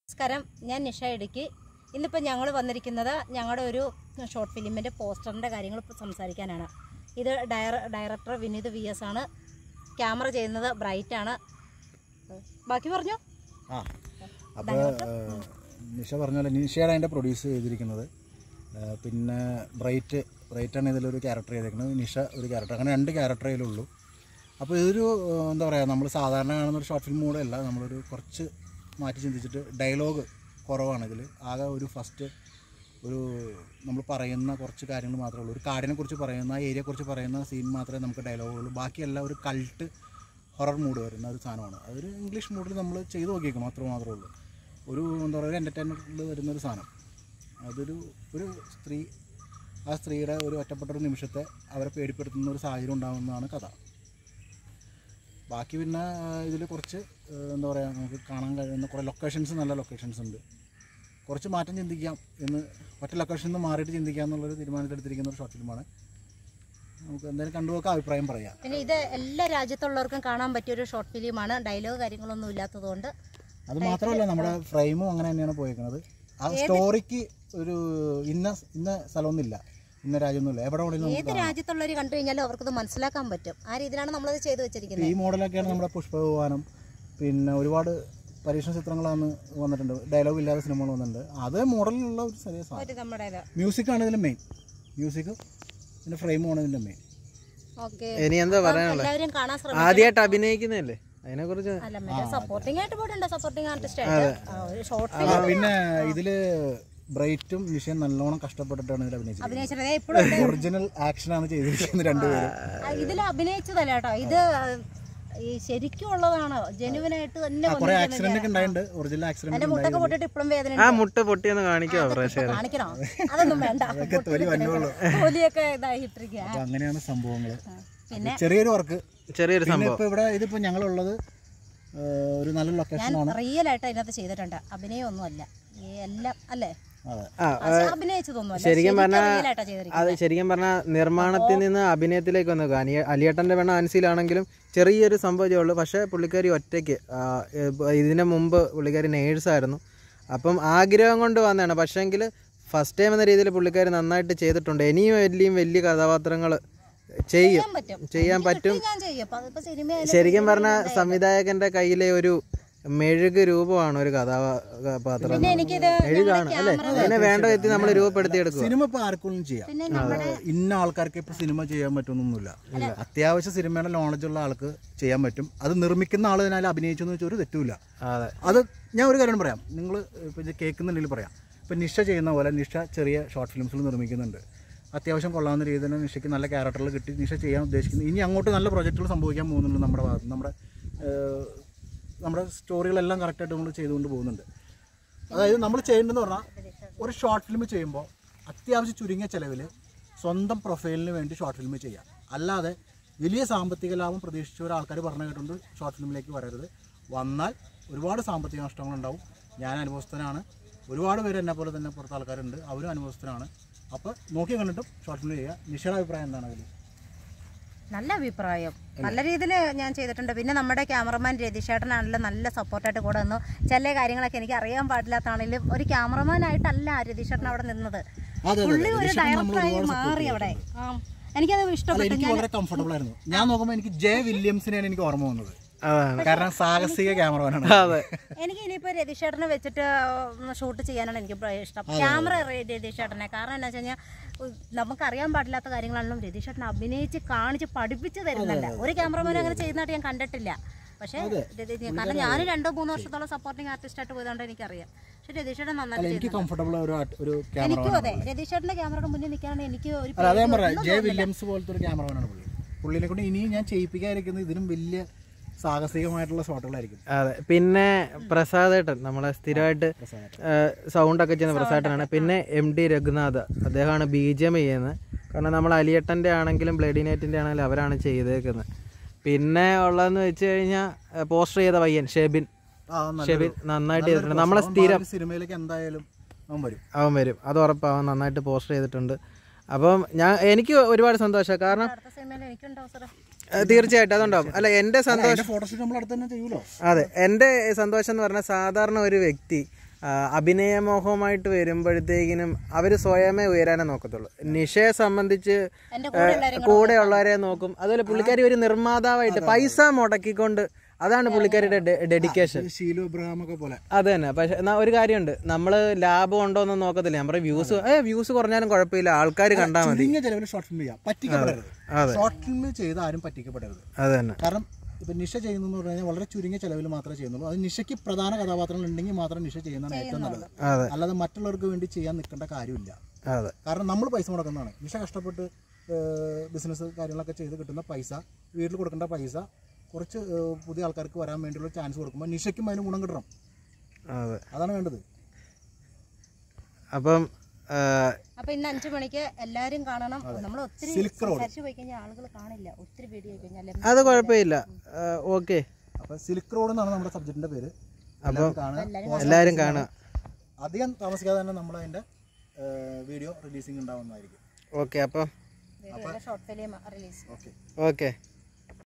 നമസ്കാരം ഞാൻ നിഷ ഇടുക്കി ഇന്നിപ്പോൾ ഞങ്ങൾ വന്നിരിക്കുന്നത് ഞങ്ങളുടെ ഒരു ഷോർട്ട് ഫിലിമിൻ്റെ പോസ്റ്ററിൻ്റെ കാര്യങ്ങൾ ഇപ്പോൾ സംസാരിക്കാനാണ് ഇത് ഡയറ ഡയറക്ടർ വിനീത് വി എസ് ആണ് ക്യാമറ ചെയ്യുന്നത് ബ്രൈറ്റ് ആണ് ബാക്കി പറഞ്ഞു ആ അപ്പോൾ നിഷ പറഞ്ഞ പോലെ നിഷയാണ് അതിൻ്റെ പ്രൊഡ്യൂസ് ചെയ്തിരിക്കുന്നത് ആ, പിന്നെ ബ്രൈറ്റ് ബ്രൈറ്റാണ് ഇതിലൊരു ക്യാരക്ടർ ചെയ്തിരിക്കുന്നത് നിഷ ഒരു ക്യാരക്ടർ അങ്ങനെ രണ്ട് ക്യാരക്ടറേ ഉള്ളൂ അപ്പോൾ ഇതൊരു ആ, എന്താ പറയുക നമ്മൾ സാധാരണ കാണുന്ന ഒരു ഷോർട്ട് ഫിലിം കൂടെ അല്ല നമ്മളൊരു കുറച്ച് മാറ്റി ചിന്തിച്ചിട്ട് ഡയലോഗ് കുറവാണ് ഇതിൽ ആകെ ഒരു ഫസ്റ്റ് ഒരു നമ്മൾ പറയുന്ന കുറച്ച് കാര്യങ്ങൾ മാത്രമേ ഉള്ളൂ ഒരു കാടിനെ കുറിച്ച് പറയുന്ന ആ ഏരിയയെക്കുറിച്ച് പറയുന്ന സീൻ മാത്രമേ നമുക്ക് ഡയലോഗുള്ളൂ ബാക്കിയെല്ലാം ഒരു കൾട്ട് ഹൊറർ മൂഡ് വരുന്ന ഒരു സാധനമാണ് അതൊരു ഇംഗ്ലീഷ് മൂഡിൽ നമ്മൾ ചെയ്ത് നോക്കിയേക്കണം അത്ര മാത്രമേ ഉള്ളൂ ഒരു എന്താ പറയുക ഒരു എൻ്റർടൈൻമെൻറ്റിൽ വരുന്ന ഒരു സാധനം അതൊരു ഒരു സ്ത്രീ ആ സ്ത്രീയുടെ ഒരു ഒറ്റപ്പെട്ട ഒരു നിമിഷത്തെ അവരെ പേടിപ്പെടുത്തുന്ന ഒരു സാഹചര്യം ഉണ്ടാകുന്നതാണ് കഥ ബാക്കി പിന്നെ ഇതിൽ കുറച്ച് ആ, എന്താ പറയുക നമുക്ക് കാണാൻ കഴിയുന്ന കുറേ ലൊക്കേഷൻസ് നല്ല ലൊക്കേഷൻസ് ഉണ്ട് കുറച്ച് മാറ്റം ചിന്തിക്കാം എന്ന് ഒറ്റ ലൊക്കേഷനിൽ നിന്ന് മാറിയിട്ട് ചിന്തിക്കാം എന്നുള്ളൊരു തീരുമാനത്തിലെടുത്തിരിക്കുന്ന ഒരു ഷോർട്ട് ഫിലിമാണ് നമുക്ക് എന്തായാലും കണ്ടുപോക്കാം അഭിപ്രായം പറയാം പിന്നെ ഇത് എല്ലാ രാജ്യത്തുള്ളവർക്കും കാണാൻ പറ്റിയൊരു ഷോർട്ട് ഫിലിമാണ് ഡയലോഗ് കാര്യങ്ങളൊന്നും ഇല്ലാത്തതുകൊണ്ട് അത് മാത്രമല്ല നമ്മുടെ ഫ്രെയിമും അങ്ങനെ തന്നെയാണ് പോയേക്കുന്നത് ആ സ്റ്റോറിക്ക് ഒരു ഇന്ന ഇന്ന സ്ഥലമൊന്നുമില്ല ഇന്ന രാജ്യമൊന്നുമില്ല എവിടെ വേണമെങ്കിലും ഏത് രാജ്യത്തുള്ളവർ കണ്ടു കഴിഞ്ഞാലും അവർക്കത് മനസ്സിലാക്കാൻ പറ്റും ആ രീതിയിലാണ് നമ്മളത് ചെയ്തു വെച്ചിരിക്കുന്നത് ഈ മോഡലൊക്കെയാണ് നമ്മുടെ പുഷ്പവിമാനം പിന്നെ ഒരുപാട് പരീക്ഷണ ചിത്രങ്ങളാണ് വന്നിട്ടുണ്ട് ഡയലോഗ് ഇല്ലാത്ത സിനിമകൾ വന്നിട്ടുണ്ട് അതേ മോഡലിലുള്ള ഒരു ചെറിയ സാധനം ഒരു നമ്മുടെ മ്യൂസിക്കാണ് ഇതിൻ്റെ മെയിൻ മ്യൂസിക് പിന്നെ ഫ്രെയിമുമാണ് ഇതിൻ്റെ മെയിൻ ഓക്കെ ഇനി എന്താ പറയാനുള്ളത് എല്ലാവരും കാണാൻ ശ്രമിക്കും ആദ്യമായിട്ട് അഭിനയിക്കുന്നതല്ലേ അതിനെ കുറിച്ച് അല്ല മറ്റേ സപ്പോർട്ടിംഗ് ആയിട്ട് പോയിട്ടുണ്ട് സപ്പോർട്ടിംഗ് ആർട്ടിസ്റ്റ് ആയിട്ട് ആ, ഒരു ഷോർട്ട് ആ, പിന്നെ ഇതിൽ ബ്രൈറ്റും നിഷയും നല്ലോണം കഷ്ടപ്പെട്ടിട്ടാണ് ഇതിൽ അഭിനയിച്ചത് അഭിനയിച്ചത് ഇപ്പോഴും ഒറിജിനൽ ആക്ഷനാണ് ചെയ്തിരിക്കുന്നത് രണ്ടുപേരും ഇതിൽ അഭിനയിച്ചതല്ല കേട്ടോ ഇത് ഈ ശരിക്കും ഉള്ളതാണ് ജെനുവിനായിട്ട് തന്നെ കുറെ ആക്സിഡന്റ് ഒക്കെ ഉണ്ടായിട്ടുണ്ട് ഒറിജിനൽ ആക്സിഡന്റ് എന്റെ മുട്ടൊക്കെ പൊട്ടിട്ട് ഇപ്പോഴും വേദന ആ മുട്ട പൊട്ടിയെന്ന് കാണിക്കോ പ്രേക്ഷകർ കാണിക്കണോ അതൊന്നും വേണ്ട തൊലി വന്നുള്ളൂ തൊലിയൊക്കെ ഇതായിട്ടിരിക്കുക അപ്പൊ അങ്ങനെയാണ് സംഭവങ്ങൾ പിന്നെ ചെറിയൊരു വർക്ക് ചെറിയൊരു പിന്നെ സംഭവം ഇപ്പൊ ഇവിടെ ഇതിപ്പോ ഞങ്ങളുള്ളത് ആ, ഒരു നല്ല ലൊക്കേഷൻ ആണ് റിയൽ ആയിട്ട് അതിനകത്ത് ചെയ്തിട്ടുണ്ട് അഭിനയമൊന്നുമല്ല ഈ എല്ലാം അല്ലേ അതെ ആ അത് അഭിനയിച്ചതൊന്നുമല്ല ശരിക്കും പറഞ്ഞാ റിയൽ ആയിട്ടാ ചെയ്തിരിക്കുന്നത് അത് ശരിക്കും പറഞ്ഞാൽ നിർമ്മാണത്തിൽ നിന്ന് അഭിനയത്തിലേക്ക് വന്നു അനിയ അലിയേട്ടൻ്റെ വേണ അൻസിലാണെങ്കിലും ചെറിയൊരു സംഭവമേ ഉള്ളൂ പക്ഷേ പുള്ളിക്കാരി ഒറ്റയ്ക്ക് ആ, ഏ, ഇതിന് മുമ്പ് പുള്ളിക്കാരി നേഴ്സായിരുന്നു അപ്പം ആഗ്രഹം കൊണ്ട് വന്നതാണ് പക്ഷേങ്കിൽ ഫസ്റ്റ് ടൈം എന്ന രീതിയിൽ പുള്ളിക്കാരി നന്നായിട്ട് ചെയ്തിട്ടുണ്ട് ഇനിയും വലിയ വലിയ കഥാപാത്രങ്ങൾ ചെയ്യും ചെയ്യാൻ പറ്റും ചെയ്യാൻ പറ്റും ഇത് ഞാൻ ചെയ്യും അപ്പൊ അതിപ്പോ സിനിമ ശരിക്കും പറഞ്ഞാൽ സംവിധായകന്റെ കയ്യിലെ ഒരു മെഴുക് രൂപമാണ് ഒരു കഥാപാത്രം പിന്നെ എനിക്കിത് മെഴുകാണ് അല്ലേ അതിനെ വേണ്ട വ്യക്തി നമ്മൾ രൂപപ്പെടുത്തിയെടുക്കുക സിനിമ ഇപ്പൊ ആർക്കും ചെയ്യാം പിന്നെ ആ, ഇന്ന ആൾക്കാർക്ക് ഇപ്പൊ സിനിമ ചെയ്യാൻ പറ്റുന്നൊന്നുമില്ല അത്യാവശ്യ സിനിമയുടെ നോളജ് ഉള്ള ആൾക്ക് ചെയ്യാൻ പറ്റും അത് നിർമ്മിക്കുന്ന ആൾ ഇതിനാൽ അഭിനയിച്ചെന്ന് വെച്ചാൽ ഒരു തെറ്റുമില്ല അതെ അത് ഞാൻ ഒരു കാര്യം പറയാം നിങ്ങൾ ഇപ്പോൾ ഇത് കേൾക്കുന്നുണ്ടെങ്കിൽ പറയാം ഇപ്പം നിഷ ചെയ്യുന്ന പോലെ നിഷ ചെറിയ ഷോർട്ട് ഫിലിംസിൽ നിർമ്മിക്കുന്നുണ്ട് അത്യാവശ്യം കൊള്ളാവുന്ന രീതിയിൽ തന്നെ നിഷയ്ക്ക് നല്ല ക്യാരക്ടറിൽ കിട്ടി നിഷ ചെയ്യാൻ ഉദ്ദേശിക്കുന്നു ഇനി അങ്ങോട്ട് നല്ല പ്രൊജക്റ്റുകൾ സംഭവിക്കാൻ പോകുന്നുണ്ട് നമ്മുടെ ഭാഗത്ത് നമ്മുടെ ഏഹ്, നമ്മുടെ സ്റ്റോറികളെല്ലാം കറക്റ്റായിട്ട് നമ്മൾ ചെയ്തുകൊണ്ട് പോകുന്നുണ്ട് അതായത് നമ്മൾ ചെയ്യേണ്ടതെന്ന് പറഞ്ഞാൽ ഒരു ഷോർട്ട് ഫിലിം ചെയ്യുമ്പോൾ അത്യാവശ്യം ചുരുങ്ങിയ ചിലവിൽ സ്വന്തം പ്രൊഫൈലിന് വേണ്ടി ഷോർട്ട് ഫിലിം ചെയ്യാം അല്ലാതെ വലിയ സാമ്പത്തിക ലാഭം പ്രതീക്ഷിച്ച ഒരാൾക്കാർ പറഞ്ഞു കേട്ടുകൊണ്ട് ഷോർട്ട് ഫിലിമിലേക്ക് വരരുത് വന്നാൽ ഒരുപാട് സാമ്പത്തിക നഷ്ടങ്ങളുണ്ടാവും ഞാൻ അനുഭവസ്ഥനാണ് ഒരുപാട് പേര് എന്നെ പോലെ തന്നെ പുറത്ത് ആൾക്കാരുണ്ട് അവരും അനുഭവസ്ഥനാണ് അപ്പോൾ നോക്കി കണ്ടിട്ടും ഷോർട്ട് ഫിലിം ചെയ്യുക നിഷയുടെ അഭിപ്രായം എന്താണ് അതിൽ നല്ല അഭിപ്രായം നല്ല രീതിയിൽ ഞാൻ ചെയ്തിട്ടുണ്ട് പിന്നെ നമ്മുടെ ക്യാമറമാൻ രതീഷേട്ടനാണെങ്കിലും നല്ല സപ്പോർട്ടായിട്ട് കൂടെ നിന്നു ചില കാര്യങ്ങളൊക്കെ എനിക്ക് അറിയാൻ പാടില്ലാത്താണെങ്കിലും ഒരു ക്യാമറമാനായിട്ടല്ല രതീഷേട്ടൻ അവിടെ നിന്നത് അതെ, അതെ, പുള്ളി ഒരു രതീഷേട്ടൻ നമ്മൾ ഡയറക്ടറായി ഒരുപാട് support മാറി അവിടെ ആ എനിക്കത് അല്ല ഇഷ്ടപ്പെട്ടു എനിക്ക് വളരെ കംഫർട്ടബിൾ ആയിരുന്നു ഞാൻ നോക്കുമ്പോൾ എനിക്ക് ജെ വില്യംസിനെയാണ് എനിക്ക് ഓർമ്മ വന്നത് അതാണ് കാരണം സാഹസിക ക്യാമറമാനാണ് അതെ എനിക്ക് ഇനിയിപ്പോൾ രതീഷേട്ടനെ വെച്ചിട്ട് ഷൂട്ട് ചെയ്യാനാണ് എനിക്ക് പ്ര- ഇഷ്ടം ക്യാമറ രതീഷേട്ടനെ കാരണം എന്താ വെച്ച് കഴിഞ്ഞാൽ നമുക്കറിയാൻ പാടില്ലാത്ത കാര്യങ്ങളാണെങ്കിലും രതീഷേട്ടൻ അഭിനയിച്ച് കാണിച്ച് പഠിപ്പിച്ച് തരുന്നല്ല ഒരു ക്യാമറമാൻ അങ്ങനെ ചെയ്യുന്നതായിട്ട് ഞാൻ കണ്ടിട്ടില്ല പക്ഷേ രതീ- കാരണം ഞാൻ രണ്ടോ മൂന്നോ വർഷത്തോളം സപ്പോർട്ടിംഗ് ആർട്ടിസ്റ്റ് ആയിട്ട് പോയതുകൊണ്ട് എനിക്കറിയാം പക്ഷെ രതീഷേട്ടൻ നന്നായിട്ട് എനിക്ക് കംഫർട്ടബിൾ ഒരു ആർട്ട്- ഒരു ക്യാമറ എനിക്കും അതെ രതീഷേട്ടന്റെ ക്യാമറയുടെ മുന്നിൽ നിൽക്കാനാണ് എനിക്ക് ഒരു അല്ല അതേ പേടി പറയാം ഒന്നും ജെ തോന്നില്ല. വില്യംസ് പോലത്തെ ഒരു ക്യാമറമാനാണ് പുള്ളി പുള്ളിനെ കൊണ്ട് ഇനിയും ഞാൻ ചെയ്യിപ്പിക്കാതിരിക്കുന്നത് ഇതിലും വലിയ സാഹസികമായിട്ടുള്ള ഷോട്ടുകളായിരിക്കും അതെ പിന്നെ പ്രസാദേട്ടൻ നമ്മളെ സ്ഥിരമായിട്ട് സൗണ്ട് ഒക്കെ ചെയ്യുന്ന പ്രസാദേട്ടനാണ് പിന്നെ എം ഡി രഘുനാഥ് അദ്ദേഹമാണ് ബി ജി എം ചെയ്യുന്നത് കാരണം നമ്മൾ അലിയട്ടൻ്റെ ആണെങ്കിലും ബ്ലഡിനേറ്റിൻ്റെ ആണെങ്കിലും അവരാണ് ചെയ്തേക്കുന്നത് പിന്നെ ഉള്ളതെന്ന് വെച്ച് കഴിഞ്ഞാൽ പോസ്റ്റർ ചെയ്ത പയ്യൻ ഷെബിൻ ആ, നല്ലൊരു- ഷെബിൻ നന്നായിട്ട് നല്ലൊരു ചെയ്തിട്ടുണ്ട് നമ്മളെ അവൻ സ്ഥിരം ഭാവി സിനിമയിലേക്ക് എന്തായാലും അവൻ വരും അവൻ വരും അത് ഉറപ്പാവും നന്നായിട്ട് പോസ്റ്റർ ചെയ്തിട്ടുണ്ട് അപ്പം ഞാൻ എനിക്ക് ഒരുപാട് സന്തോഷമാണ് കാരണം അടുത്ത സിനിമയിൽ എനിക്കുണ്ടോ അവസരം ഏഹ്, തീർച്ചയായിട്ടും അതുണ്ടാവും അല്ല എൻ്റെ സന്തോഷം അതിന്റെ ഫോട്ടോഷൂട്ട് നമ്മൾ അടുത്ത് തന്നെ ചെയ്യുമല്ലോ അതെ എൻ്റെ സന്തോഷം എന്ന് പറഞ്ഞാൽ സാധാരണ ഒരു വ്യക്തി ആ, അഭിനയമോഹമായിട്ട് വരുമ്പോഴത്തേക്കിനും അവർ സ്വയമേ ഉയരാനേ നോക്കത്തുള്ളൂ നിഷയെ സംബന്ധിച്ച് എന്റെ കൂടെ ഉള്ളവരും കൂടെ ഉള്ളവരെ നോക്കും അതുപോലെ പുള്ളിക്കാരി ഒരു നിർമ്മാതാവായിട്ട് പൈസ മുടക്കിക്കൊണ്ട് അതാണ് പുള്ളിക്കാരിയുടെ ഡെഡിക്കേഷൻ ഷീലു ഇബ്രഹാം ഒക്കെ പോലെ അത് തന്നെ പക്ഷെ എന്നാ ഒരു കാര്യമുണ്ട് നമ്മൾ ലാഭം ഉണ്ടോ എന്ന് നോക്കത്തില്ല നമ്മുടെ വ്യൂസ് ഏ വ്യൂസ് കുറഞ്ഞാലും കുഴപ്പമില്ല ആൾക്കാർ കണ്ടാൽ മതി ചുരുങ്ങിയ ചെലവിൽ ഷോർട്ട് ഫിലിം ചെയ്യാം പറ്റിക്കപ്പെടരുത് അതെ. ഷോർട്ട് ഫിലിം ചെയ്ത് ആരും പറ്റിക്കപ്പെടരുത് അത് തന്നെ കാരണം ഇപ്പൊ നിഷ ചെയ്യുന്നതെന്ന് പറഞ്ഞു കഴിഞ്ഞാൽ വളരെ ചുരുങ്ങിയ ചെലവിൽ മാത്രമേ ചെയ്യുന്നുള്ളൂ അത് നിഷയ്ക്ക് പ്രധാന കഥാപാത്രങ്ങൾ ഉണ്ടെങ്കിൽ മാത്രം നിഷ ചെയ്യുന്നതാണ് ഏറ്റവും നല്ലത് അതെ അല്ലാതെ മറ്റുള്ളവർക്ക് വേണ്ടി ചെയ്യാൻ നിൽക്കേണ്ട കാര്യമില്ല അതെ കാരണം നമ്മൾ പൈസ മുടക്കുന്നതാണ് നിഷ കഷ്ടപ്പെട്ട് ബിസിനസ് കാര്യങ്ങളൊക്കെ ചെയ്ത് കിട്ടുന്ന പൈസ വീട്ടിൽ കൊടുക്കേണ്ട പൈസ കുറച്ച് ഏഹ്, പുതിയ ആൾക്കാർക്ക് വരാൻ വേണ്ടിയുള്ള ചാൻസ് കൊടുക്കുമ്പോൾ നിഷയ്ക്കും അതിന് ഗുണം കിട്ടണം അതെ അതാണ് വേണ്ടത് അപ്പം ആ, അപ്പൊ ഇന്ന് അഞ്ചു മണിക്ക് എല്ലാരും കാണണം നമ്മൾ ഒത്തിരി സിൽക്ക് റോഡ്. സംസാരിച്ചു പോയി കഴിഞ്ഞാൽ ആളുകൾ കാണില്ല ഒത്തിരി വീഡിയോ ആയി കഴിഞ്ഞാൽ അത് കുഴപ്പമില്ല ഓക്കെ അപ്പൊ സിൽക്ക് റോഡ് എന്നാണ് നമ്മുടെ സബ്ജക്റ്റിന്റെ പേര് അപ്പം എല്ലാവരും കാണുക എല്ലാവരും കാണുക അധികം താമസിക്കാതെ തന്നെ നമ്മൾ അതിന്റെ വീഡിയോ റിലീസിങ് ഉണ്ടാവുന്നതായിരിക്കും ഓക്കെ അപ്പം short film release okay okay